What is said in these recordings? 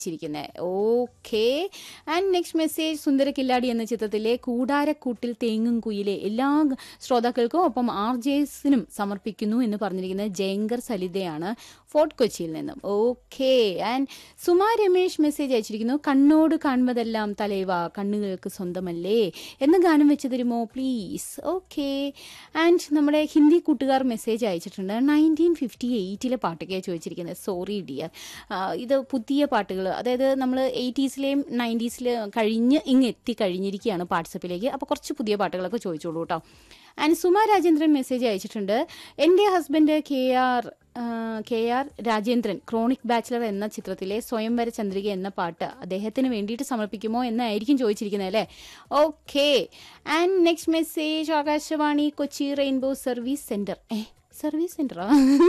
ചിരിക്കുന്നത് okay and next message സുന്ദര കില്ലാടി എന്ന ചിത്രത്തിലെ കൂടാരക്കൂട്ടിൽ തേങ്ങും കുയിലെ എല്ലാ ശ്രോതാക്കൾക്കും ഒപ്പം ആർ ജെസിനും സമർപ്പിക്കുന്നു എന്ന് പറഞ്ഞിരിക്കുന്നത് ജയങ്കർ സലിതയാണ് ഫോർട്ട് കൊച്ചിയിൽ നിന്നും okay and Suma Ramesh message അയച്ചിരിക്കുന്നു കണ്ണോട് കാണുന്നതെല്ലാം തലൈവ കണ്ണുകൾക്ക് സ്വന്തമല്ലേ എന്ന് ഗാനം വെച്ച് തരുമോ പ്ലീസ് ഓക്കെ ആൻഡ് നമ്മുടെ ഹിന്ദി കൂട്ടുകാർ മെസ്സേജ് അയച്ചിട്ടുണ്ട് നയൻറ്റീൻ ഫിഫ്റ്റി എയ്റ്റിലെ പാട്ടൊക്കെയാണ് ചോദിച്ചിരിക്കുന്നത് സോറി ഡിയർ ഇത് പുതിയ പാട്ടുകൾ അതായത് നമ്മൾ എയ്റ്റീസിലെയും നയൻറ്റീസിലും കഴിഞ്ഞ് ഇങ്ങ് എത്തി കഴിഞ്ഞിരിക്കുകയാണ് വാട്സപ്പിലേക്ക് അപ്പോൾ കുറച്ച് പുതിയ പാട്ടുകളൊക്കെ ചോദിച്ചോളൂ കേട്ടോ ആൻഡ് സുമ രാജേന്ദ്രൻ മെസ്സേജ് അയച്ചിട്ടുണ്ട് എൻ്റെ husband K R K R Rajendran Chronic Bachelor എന്ന ചിത്രത്തിലെ സ്വയംവര ചന്ദ്രിക എന്ന പാട്ട് അദ്ദേഹത്തിന് വേണ്ടിയിട്ട് സമർപ്പിക്കുമോ എന്നായിരിക്കും ചോദിച്ചിരിക്കുന്നത് അല്ലേ okay and next message Akashvani Kochi Rainbow service centre a സർവീസ് സെൻറ്ററാ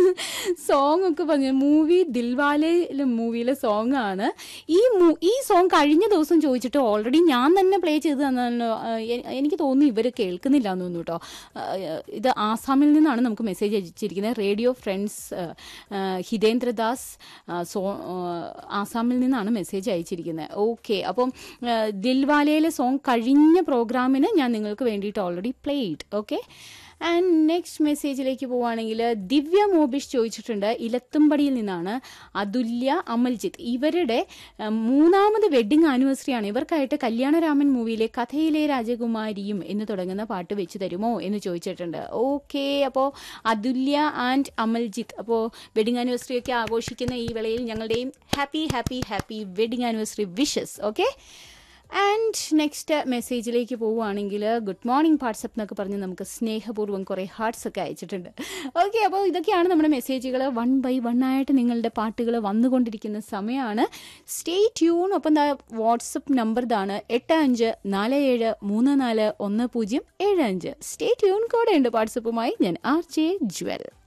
സോങ് ഒക്കെ പറഞ്ഞു മൂവി ദിൽവാലെ മൂവിയിലെ സോങ് ആണ് ഈ മൂ- ഈ സോങ് കഴിഞ്ഞ ദിവസം ചോദിച്ചിട്ട് ഓൾറെഡി ഞാൻ തന്നെ പ്ലേ ചെയ്ത് തന്നല്ലോ ആ, എ- എനിക്ക് തോന്നുന്നു ഇവർ കേൾക്കുന്നില്ല എന്ന് തോന്നുന്നു കേട്ടോ ആ, ഇത് ആസാമിൽ നിന്നാണ് നമുക്ക് മെസ്സേജ് അയച്ചിരിക്കുന്നത് റേഡിയോ ഫ്രണ്ട്സ് ഹിതേന്ദ്രദാസ് ആ, സോ ആ, ആസാമിൽ നിന്നാണ് മെസ്സേജ് അയച്ചിരിക്കുന്നത് ഓക്കെ അപ്പം ആ, ദിൽവാലയിലെ സോങ് കഴിഞ്ഞ പ്രോഗ്രാമിന് ഞാൻ നിങ്ങൾക്ക് വേണ്ടിയിട്ട് already played okay and next മെസ്സേജിലേക്ക് പോവുകയാണെങ്കിൽ ദിവ്യ മോബിഷ് ചോദിച്ചിട്ടുണ്ട് ഇലത്തുംപടിയിൽ നിന്നാണ് അതുല്യ അമൽജിത്ത് ഇവരുടെ ആ, മൂന്നാമത് വെഡിങ് ആനിവേഴ്സറിയാണ് ഇവർക്കായിട്ട് കല്യാണരാമൻ മൂവിയിലെ കഥയിലെ രാജകുമാരിയും എന്ന് തുടങ്ങുന്ന പാട്ട് വെച്ച് തരുമോ എന്ന് ചോദിച്ചിട്ടുണ്ട് ഓക്കെ അപ്പോൾ അതുല്യ ആൻഡ് അമൽജിത്ത് അപ്പോൾ വെഡിങ് ആനിവേഴ്സറി ഒക്കെ ആഘോഷിക്കുന്ന ഈ വേളയിൽ ഞങ്ങളുടെയും happy happy happy wedding anniversary wishes okay and next മെസ്സേജിലേക്ക് പോവുകയാണെങ്കിൽ ഗുഡ് മോർണിംഗ് വാട്സപ്പ് എന്നൊക്കെ പറഞ്ഞ് നമുക്ക് സ്നേഹപൂർവ്വം കുറേ ഹാർട്സ് ഒക്കെ അയച്ചിട്ടുണ്ട് ഓക്കെ അപ്പോൾ ഇതൊക്കെയാണ് നമ്മുടെ മെസ്സേജുകൾ വൺ ബൈ വൺ ആയിട്ട് നിങ്ങളുടെ പാട്ടുകൾ വന്നുകൊണ്ടിരിക്കുന്ന സമയമാണ് സ്റ്റേ ട്യൂൺ ഒപ്പം ദാ വാട്സപ്പ് നമ്പർ ഇതാണ് എട്ട് അഞ്ച് നാല് ഏഴ് മൂന്ന് നാല് ഒന്ന് പൂജ്യം ഏഴ് അഞ്ച് സ്റ്റേ ട്യൂൺ കൂടെ ഉണ്ട് വാട്സപ്പുമായി ഞാൻ ആർ ജെ ജ്വൽ